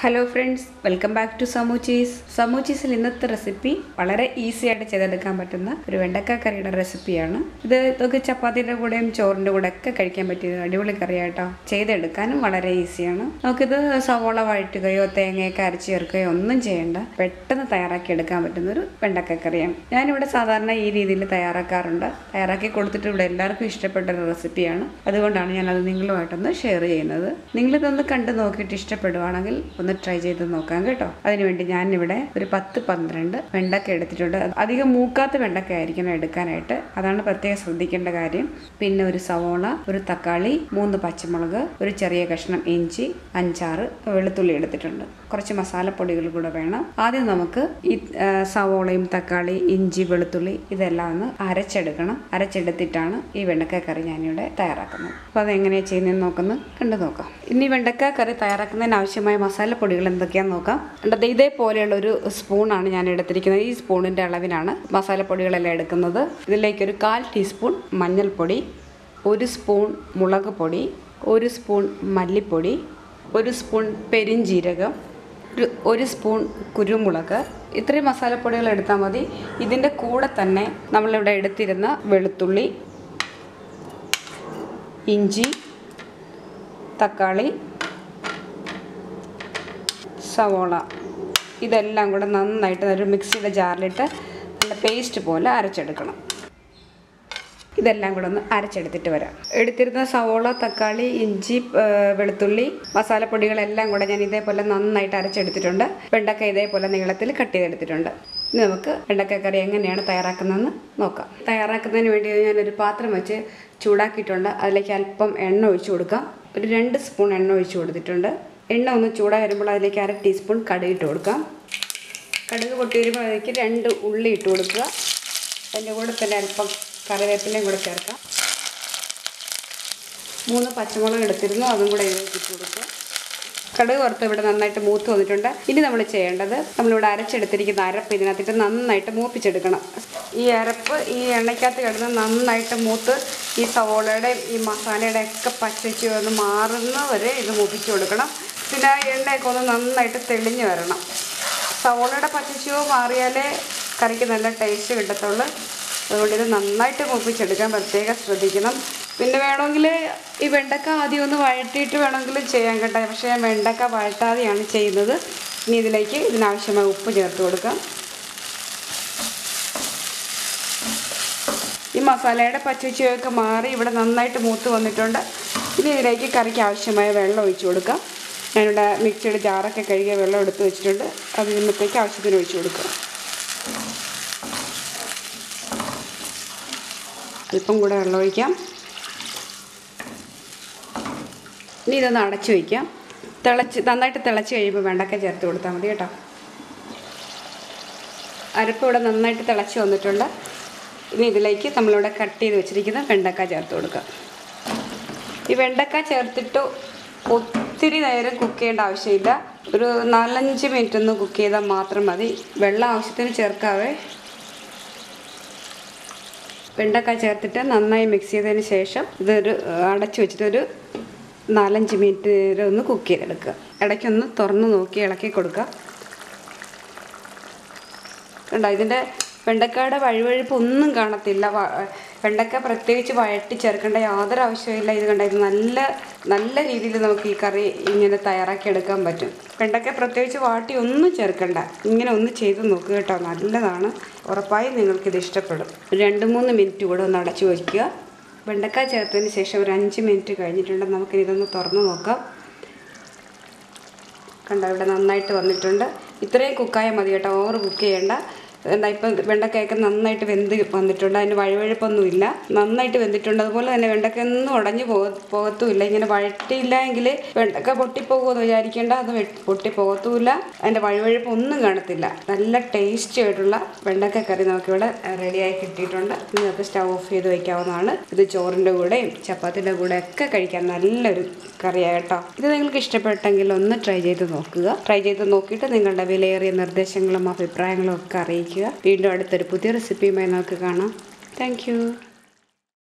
hello friends welcome back to Samoochees സമൂച്ചീസിൽ ഇന്നത്തെ recipe വളരെ ഈസി ആയിട്ട് ചെയ്തെടുക്കാൻ പറ്റുന്ന ഒരു വെണ്ടക്ക കറിയുടെ റെസിപ്പിയാണ് ഇത് ഇതൊക്കെ ചപ്പാത്തിയുടെ കൂടെയും ചോറിൻ്റെ കൂടെ ഒക്കെ കഴിക്കാൻ പറ്റിയ ഒരു അടിപൊളി കറിയാട്ടോ ചെയ്തെടുക്കാനും വളരെ ഈസിയാണ് നമുക്കിത് സവോള വഴറ്റുകയോ തേങ്ങയൊക്കെ അരച്ച് ചേർക്കുകയോ ഒന്നും ചെയ്യേണ്ട പെട്ടെന്ന് തയ്യാറാക്കി എടുക്കാൻ പറ്റുന്ന ഒരു വെണ്ടക്ക കറിയാണ് ഞാനിവിടെ സാധാരണ ഈ രീതിയിൽ തയ്യാറാക്കാറുണ്ട് തയ്യാറാക്കി കൊടുത്തിട്ട് ഇവിടെ എല്ലാവർക്കും ഇഷ്ടപ്പെട്ട ഒരു റെസിപ്പിയാണ് അതുകൊണ്ടാണ് ഞാനത് നിങ്ങളുമായിട്ടൊന്ന് ഷെയർ ചെയ്യുന്നത് നിങ്ങളിതൊന്ന് കണ്ടു നോക്കിയിട്ട് ഇഷ്ടപ്പെടുവാണെങ്കിൽ ഒന്ന് ട്രൈ ചെയ്ത് നോക്കാം കേട്ടോ അതിനുവേണ്ടി ഞാനിവിടെ ഒരു പത്ത് പന്ത്രണ്ട് വെണ്ടക്ക എടുത്തിട്ടുണ്ട് അധികം മൂക്കാത്ത വെണ്ടക്ക ആയിരിക്കണം എടുക്കാനായിട്ട് അതാണ് പ്രത്യേകം ശ്രദ്ധിക്കേണ്ട കാര്യം പിന്നെ ഒരു സവോള ഒരു തക്കാളി മൂന്ന് പച്ചമുളക് ഒരു ചെറിയ കഷ്ണം ഇഞ്ചി അഞ്ചാറ് വെളുത്തുള്ളി എടുത്തിട്ടുണ്ട് കുറച്ച് മസാലപ്പൊടികൾ കൂടെ വേണം ആദ്യം നമുക്ക് ഈ ആ, സവോളയും തക്കാളി ഇഞ്ചി വെളുത്തുള്ളി ഇതെല്ലാം ഒന്ന് അരച്ചെടുക്കണം അരച്ചെടുത്തിട്ടാണ് ഈ വെണ്ടക്ക കറി ഞാനിവിടെ തയ്യാറാക്കുന്നത് അപ്പോൾ അത് എങ്ങനെയാണ് ചെയ്യുന്നതെന്ന് നോക്കുന്നു കണ്ടു നോക്കാം ഇനി വെണ്ടക്ക കറി തയ്യാറാക്കുന്നതിന് ആവശ്യമായ മസാലപ്പൊടികൾ എന്തൊക്കെയാണെന്ന് നോക്കാം കണ്ടത് ഇതേപോലെയുള്ള ഒരു സ്പൂണാണ് ഞാൻ എടുത്തിരിക്കുന്നത് ഈ സ്പൂണിൻ്റെ അളവിനാണ് മസാലപ്പൊടികളെല്ലാം എടുക്കുന്നത് ഇതിലേക്ക് ഒരു കാൽ ടീസ്പൂൺ മഞ്ഞൾപ്പൊടി ഒരു സ്പൂൺ മുളക് പൊടി ഒരു സ്പൂൺ മല്ലിപ്പൊടി ഒരു സ്പൂൺ പെരിഞ്ജീരകം ഒരു ഒരു സ്പൂൺ കുരുമുളക് ഇത്രയും മസാലപ്പൊടികൾ എടുത്താൽ മതി ഇതിൻ്റെ കൂടെ തന്നെ നമ്മളിവിടെ എടുത്തിരുന്ന വെളുത്തുള്ളി ഇഞ്ചി തക്കാളി സവോള ഇതെല്ലാം കൂടെ നന്നായിട്ട് ഒരു മിക്സിയുടെ ജാറിലിട്ട് നല്ല പേസ്റ്റ് പോലെ അരച്ചെടുക്കണം ഇതെല്ലാം കൂടെ ഒന്ന് അരച്ചെടുത്തിട്ട് വരാം എടുത്തിരുന്ന സവോള തക്കാളി ഇഞ്ചി ആ, വെളുത്തുള്ളി മസാലപ്പൊടികളെല്ലാം കൂടെ ഞാൻ ഇതേപോലെ നന്നായിട്ട് അരച്ചെടുത്തിട്ടുണ്ട് വെണ്ടക്ക ഇതേപോലെ നീളത്തിൽ കട്ട് ചെയ്തെടുത്തിട്ടുണ്ട് ഇനി നമുക്ക് വെണ്ടക്ക കറി എങ്ങനെയാണ് തയ്യാറാക്കുന്നതെന്ന് നോക്കാം തയ്യാറാക്കുന്നതിന് വേണ്ടി ഞാനൊരു പാത്രം വെച്ച് ചൂടാക്കിയിട്ടുണ്ട് അതിലേക്ക് അല്പം എണ്ണ ഒഴിച്ചു കൊടുക്കാം ഒരു രണ്ട് സ്പൂൺ എണ്ണ ഒഴിച്ചു കൊടുത്തിട്ടുണ്ട് എണ്ണ ഒന്ന് ചൂടായി വരുമ്പോൾ അതിലേക്ക് അര ടീസ്പൂൺ കടുക് ഇട്ട് കൊടുക്കാം കടുക് പൊട്ടി വരുമ്പോൾ അതിലേക്ക് രണ്ട് ഉള്ളി ഇട്ട് കൊടുക്കുക അതിൻ്റെ കൂടെ തന്നെ അല്പം കറിവേപ്പിലയും കൂടെ ചേർക്കാം മൂന്ന് പച്ചമുളക് എടുത്തിരുന്നു അതും കൂടെ ഇതിലേക്ക് ഇട്ട് കൊടുക്കുക കടുക് വറുത്ത് ഇവിടെ നന്നായിട്ട് മൂത്ത് വന്നിട്ടുണ്ട് ഇനി നമ്മൾ ചെയ്യേണ്ടത് നമ്മളിവിടെ അരച്ചെടുത്തിരിക്കുന്ന അരപ്പ് ഇതിനകത്തിട്ട് നന്നായിട്ട് മൂപ്പിച്ചെടുക്കണം ഈ അരപ്പ് ഈ എണ്ണയ്ക്കകത്ത് കിടന്ന് നന്നായിട്ട് മൂത്ത് ഈ സവോളയുടെയും ഈ മസാലയുടെ ഒക്കെ പച്ചച്ച് ഒന്ന് മാറുന്ന വരെ ഇത് മൂപ്പിച്ച് കൊടുക്കണം പിന്നെ ആ എണ്ണയൊക്കെ ഒന്ന് നന്നായിട്ട് തെളിഞ്ഞ് വരണം സവോളയുടെ പച്ചച്ചുവ മാറിയാലേ കറിക്ക് നല്ല ടേസ്റ്റ് കിട്ടത്തുള്ളൂ അതുകൊണ്ട് ഇത് നന്നായിട്ട് മൂപ്പിച്ചെടുക്കാൻ പ്രത്യേകം ശ്രദ്ധിക്കണം പിന്നെ വേണമെങ്കിൽ ഈ വെണ്ടക്ക ആദ്യം ഒന്ന് വഴറ്റിയിട്ട് വേണമെങ്കിൽ ചെയ്യാൻ കേട്ടോ പക്ഷേ ഞാൻ വെണ്ടക്ക വഴറ്റാതെയാണ് ചെയ്യുന്നത് ഇനി ഇതിലേക്ക് ഇതിനാവശ്യമായ ഉപ്പ് ചേർത്ത് കൊടുക്കാം ഈ മസാലയുടെ പച്ചച്ചുവയൊക്കെ മാറി ഇവിടെ നന്നായിട്ട് മൂത്ത് വന്നിട്ടുണ്ട് ഇനി ഇതിലേക്ക് കറിക്ക് ആവശ്യമായ വെള്ളം ഒഴിച്ചു കൊടുക്കാം ഞാനിവിടെ മിക്സിയുടെ ജാറൊക്കെ കഴുകിയ വെള്ളം എടുത്ത് വെച്ചിട്ടുണ്ട് അത് ഇന്നത്തേക്ക് ആവശ്യത്തിന് ഒഴിച്ചു കൊടുക്കുക അല്പം കൂടെ വെള്ളം ഒഴിക്കാം ഇനി ഇതൊന്ന് അടച്ചു വയ്ക്കാം തിളച്ച് നന്നായിട്ട് തിളച്ച് കഴിയുമ്പോൾ വെണ്ടക്ക ചേർത്ത് കൊടുത്താൽ മതി കേട്ടോ അരപ്പ് ഇവിടെ നന്നായിട്ട് തിളച്ച് വന്നിട്ടുണ്ട് ഇനി ഇതിലേക്ക് നമ്മളിവിടെ കട്ട് ചെയ്ത് വെച്ചിരിക്കുന്ന വെണ്ടക്ക ചേർത്ത് കൊടുക്കുക ഈ വെണ്ടക്ക ചേർത്തിട്ട് ഒത്തിരി നേരം കുക്ക് ചെയ്യേണ്ട ആവശ്യമില്ല ഒരു നാലഞ്ച് മിനിറ്റ് ഒന്ന് കുക്ക് ചെയ്താൽ മാത്രം മതി വെള്ളം ആവശ്യത്തിന് ചേർക്കാവേ വെണ്ടക്ക ചേർത്തിട്ട് നന്നായി മിക്സ് ചെയ്തതിന് ശേഷം ഇതൊരു അടച്ചു വെച്ചിട്ട് ഒരു നാലഞ്ച് മിനിറ്റ് നേരം ഒന്ന് കുക്ക് ചെയ്തെടുക്കുക ഇടയ്ക്കൊന്ന് തുറന്ന് നോക്കി ഇളക്കി കൊടുക്കുക കണ്ടോ ഇതിൻ്റെ വെണ്ടക്കയുടെ വഴുവഴുപ്പ് ഒന്നും കാണത്തില്ല വ- വെണ്ടക്ക പ്രത്യേകിച്ച് വഴറ്റി ചേർക്കേണ്ട യാതൊരു ആവശ്യമില്ല ഇത് കണ്ട ഇത് നല്ല നല്ല രീതിയിൽ നമുക്ക് ഈ കറി ഇങ്ങനെ തയ്യാറാക്കി എടുക്കാൻ പറ്റും വെണ്ടക്ക പ്രത്യേകിച്ച് വാട്ടി ഒന്നും ചേർക്കണ്ട ഇങ്ങനെ ഒന്ന് ചെയ്ത് നോക്കുക കേട്ടോ നല്ലതാണ് ഉറപ്പായും നിങ്ങൾക്കിത് ഇഷ്ടപ്പെടും ഒരു രണ്ട് മൂന്ന് മിനിറ്റ് കൂടെ ഒന്ന് അടച്ചു വയ്ക്കുക വെണ്ടക്ക ചേർത്തതിന് ശേഷം ഒരു അഞ്ച് മിനിറ്റ് കഴിഞ്ഞിട്ടുണ്ട് നമുക്കിനി ഇതൊന്ന് തുറന്ന് നോക്കാം കണ്ടോ ഇവിടെ നന്നായിട്ട് വന്നിട്ടുണ്ട് ഇത്രയും കുക്കായാൽ മതി കേട്ടോ ഓവർ കുക്ക് ചെയ്യേണ്ട എന്താ ഇപ്പം വെണ്ടക്കയൊക്കെ നന്നായിട്ട് വെന്ത് വന്നിട്ടുണ്ട് അതിന് വഴുവഴുപ്പൊന്നുമില്ല നന്നായിട്ട് വെന്തിട്ടുണ്ട് അതുപോലെ തന്നെ വെണ്ടക്ക ഒന്നും ഉടഞ്ഞു പോക പോകത്തുമില്ല ഇങ്ങനെ വഴറ്റിയില്ല എങ്കിൽ വെണ്ടക്ക പൊട്ടിപ്പോകുമെന്ന് വിചാരിക്കേണ്ട അത് വെ- പൊട്ടിപ്പോകത്തുമില്ല അതിൻ്റെ വഴുവഴുപ്പ് ഒന്നും കാണത്തില്ല നല്ല ടേസ്റ്റി ആയിട്ടുള്ള വെണ്ടക്ക കറി നമുക്കിവിടെ റെഡിയായി കിട്ടിയിട്ടുണ്ട് ഇനി നമുക്ക് സ്റ്റവ് ഓഫ് ചെയ്ത് വയ്ക്കാവുന്നതാണ് ഇത് ചോറിൻ്റെ കൂടെയും ചപ്പാത്തിൻ്റെ കൂടെ ഒക്കെ കഴിക്കാൻ നല്ലൊരു കറിയാണ് കേട്ടോ ഇത് നിങ്ങൾക്ക് ഇഷ്ടപ്പെട്ടെങ്കിൽ ഒന്ന് ട്രൈ ചെയ്ത് നോക്കുക ട്രൈ ചെയ്ത് നോക്കിയിട്ട് നിങ്ങളുടെ വിലയേറിയ നിർദ്ദേശങ്ങളും അഭിപ്രായങ്ങളും ഒക്കെ അറിയിക്കുക വീണ്ടും അടുത്തൊരു പുതിയ റെസിപ്പിയുമായി നമുക്ക് കാണാം താങ്ക്